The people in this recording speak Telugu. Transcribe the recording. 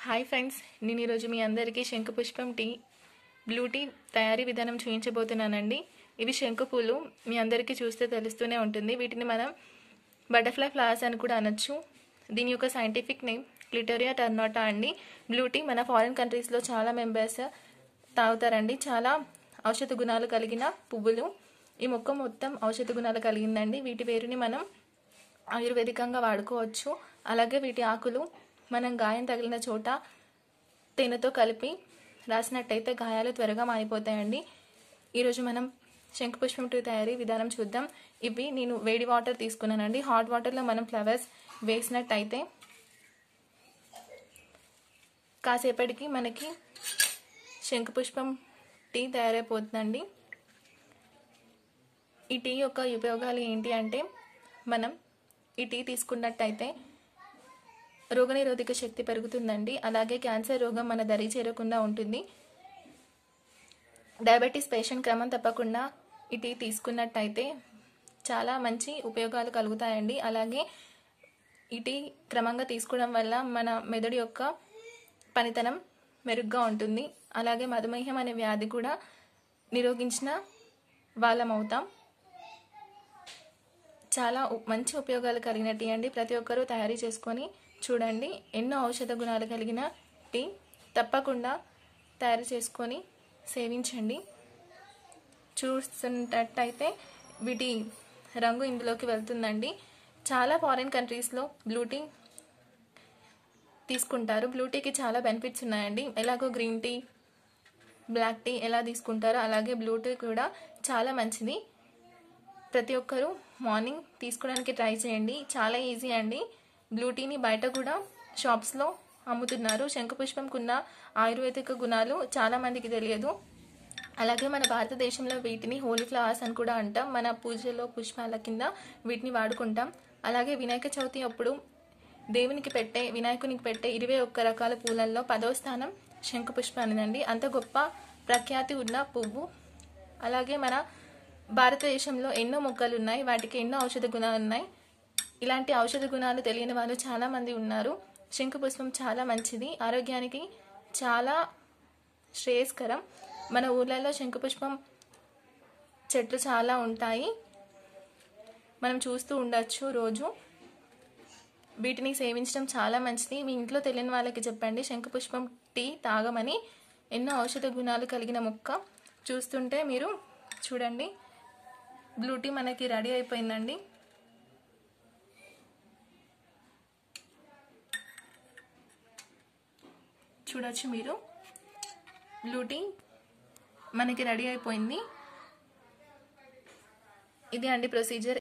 హాయ్ ఫ్రెండ్స్ నేను ఈరోజు మీ అందరికీ శంకుపుష్పం టీ బ్లూ టీ తయారీ విధానం చూపించబోతున్నానండి ఇవి శంకు పూలు మీ అందరికీ చూస్తే తెలుస్తూనే ఉంటుంది వీటిని మనం బటర్ఫ్లై ఫ్లవర్స్ అని కూడా అనొచ్చు దీని యొక్క సైంటిఫిక్ నేమ్ క్లిటోరియా టర్నోటా అండి బ్లూ టీ మన ఫారిన్ కంట్రీస్లో చాలా మెంబర్స్ తాగుతారండి చాలా ఔషధ గుణాలు కలిగిన పువ్వులు ఈ మొక్క మొత్తం ఔషధ గుణాలు కలిగిందండి వీటి వేరుని మనం ఆయుర్వేదికంగా వాడుకోవచ్చు అలాగే వీటి ఆకులు మనం గాయం తగిలిన చోట తేనెతో కలిపి రాసినట్టయితే గాయాలు త్వరగా మారిపోతాయండి ఈరోజు మనం శంకుపుష్పం టీ తయారీ విధానం చూద్దాం ఇవి నేను వేడి వాటర్ తీసుకున్నానండి హాట్ వాటర్లో మనం ఫ్లవర్స్ వేసినట్టయితే కాసేపటికి మనకి శంకుపుష్పం టీ తయారైపోతుందండి ఈ టీ యొక్క ఉపయోగాలు ఏంటి అంటే మనం ఈ టీ తీసుకున్నట్టయితే రోగనిరోధక శక్తి పెరుగుతుందండి అలాగే క్యాన్సర్ రోగం మన దరి చేరకుండా ఉంటుంది డయాబెటీస్ పేషెంట్ క్రమం తప్పకుండా ఈ టీ తీసుకున్నట్టయితే చాలా మంచి ఉపయోగాలు కలుగుతాయండి అలాగే ఈ టీ క్రమంగా తీసుకోవడం వల్ల మన మెదడు యొక్క పనితనం మెరుగ్గా ఉంటుంది అలాగే మధుమేహం అనే వ్యాధి కూడా నిరోగించిన వాళ్ళం అవుతాం చాలా మంచి ఉపయోగాలు కలిగిన టీ అండి ప్రతి ఒక్కరూ తయారీ చేసుకొని చూడండి ఎన్నో ఔషధ గుణాలు కలిగిన టీ తప్పకుండా తయారు చేసుకొని సేవించండి చూస్తున్నట్టయితే వీటి రంగు ఇందులోకి వెళ్తుందండి చాలా ఫారిన్ కంట్రీస్లో బ్లూ టీ తీసుకుంటారు బ్లూ టీకి చాలా బెనిఫిట్స్ ఉన్నాయండి ఎలాగో గ్రీన్ టీ బ్లాక్ టీ ఎలా తీసుకుంటారో అలాగే బ్లూ టీ కూడా చాలా మంచిది ప్రతి ఒక్కరూ మార్నింగ్ తీసుకోవడానికి ట్రై చేయండి చాలా ఈజీ అండి బ్లూ టీని బయట కూడా షాప్స్లో అమ్ముతున్నారు శంఖపుష్పంకున్న ఆయుర్వేదిక గుణాలు చాలామందికి తెలియదు అలాగే మన భారతదేశంలో వీటిని హోలీ ఫ్లవర్స్ అని కూడా అంటాం మన పూజలో పుష్పాల కింద వీటిని వాడుకుంటాం అలాగే వినాయక చవితి అప్పుడు దేవునికి పెట్టే వినాయకునికి పెట్టే ఇరవై ఒక్క రకాల పూలల్లో పదవ స్థానం శంఖపుష్పం అనేదండి అంత గొప్ప ప్రఖ్యాతి ఉన్న పువ్వు అలాగే మన భారతదేశంలో ఎన్నో మొక్కలు ఉన్నాయి వాటికి ఎన్నో ఔషధ గుణాలు ఉన్నాయి ఇలాంటి ఔషధ గుణాలు తెలియని వాళ్ళు చాలామంది ఉన్నారు శంఖపుష్పం చాలా మంచిది ఆరోగ్యానికి చాలా శ్రేయస్కరం మన ఊర్లలో శంఖపుష్పం చెట్లు చాలా ఉంటాయి మనం చూస్తూ ఉండొచ్చు రోజు వీటిని సేవించడం చాలా మంచిది మీ ఇంట్లో తెలియని వాళ్ళకి చెప్పండి శంఖపుష్పం టీ తాగమని ఎన్నో ఔషధ గుణాలు కలిగిన మొక్క చూస్తుంటే మీరు చూడండి బ్లూ టీ మనకి రెడీ అయిపోయిందండి చూడొచ్చు మీరు బ్లూ టీ మనకి రెడీ అయిపోయింది ఇది అండి ప్రొసీజర్